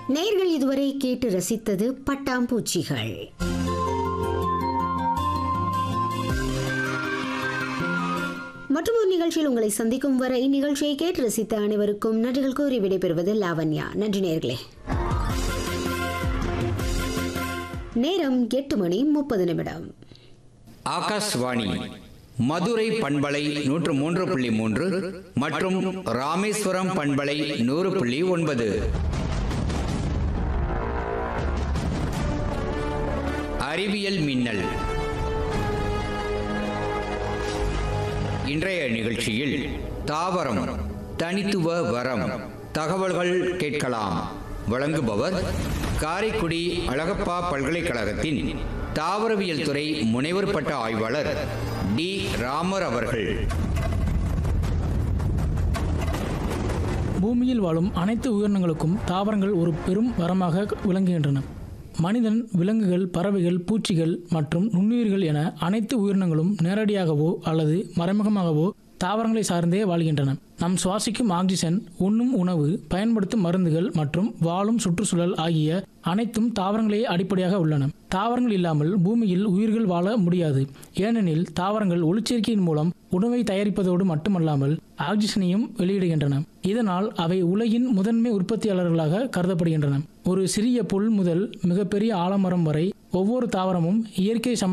நேர்கள் இதுவரை கேட்டு ரசித்தது பட்டாம்பூச்சிகள் மற்றும் ஒரு நிகழ்ச்சியில் உங்களை சந்திக்கும் வரை நிகழ்ச்சியை கேட்டு ரசித்த அனைவருக்கும் நன்றிகள் கூறி விடைபெறுவது லாவண்யா நன்றி நேர்களே நேரம் எட்டு மணி முப்பது நிமிடம் ஆகாஷ்வாணி மதுரை பண்பலை நூற்று மூன்று புள்ளி மூன்று மற்றும் ராமேஸ்வரம் பண்பலை நூறு புள்ளி ஒன்பது அறிவியல் மின்னல் இன்றைய நிகழ்ச்சியில் தாவரம் தனித்துவ வரம் தகவல்கள் கேட்கலாம் வழங்குபவர் காரைக்குடி அழகப்பா பல்கலைக்கழகத்தின் தாவரவியல் துறை முனைவர் பட்ட ஆய்வாளர் டி ராமர் அவர்கள் பூமியில் வாழும் அனைத்து உயிரினங்களுக்கும் தாவரங்கள் ஒரு பெரும் வரமாக விளங்குகின்றன மனிதன் விலங்குகள் பறவைகள் பூச்சிகள் மற்றும் நுண்ணுயிர்கள் என அனைத்து உயிரினங்களும் நேரடியாகவோ அல்லது மறைமுகமாகவோ தாவரங்களை சார்ந்தே வாழ்கின்றன நாம் சுவாசிக்கும் ஆக்சிஜன் உண்ணும் உணவு பயன்படுத்தும் மருந்துகள் மற்றும் வாழும் சுற்றுச்சூழல் ஆகிய அனைத்தும் தாவரங்களே அடிப்படையாக உள்ளன தாவரங்கள் இல்லாமல் பூமியில் உயிர்கள் வாழ முடியாது ஏனெனில் தாவரங்கள் ஒளிச்சேர்க்கையின் மூலம் உணவை தயாரிப்பதோடு மட்டுமல்லாமல் ஆக்சிஜனையும் வெளியிடுகின்றன இதனால் அவை உலகின் முதன்மை உற்பத்தியாளர்களாக கருதப்படுகின்றன ஒரு சிறிய புல் முதல் மிகப்பெரிய ஆலமரம் வரை ஒவ்வொரு தாவரமும் இயற்கை சம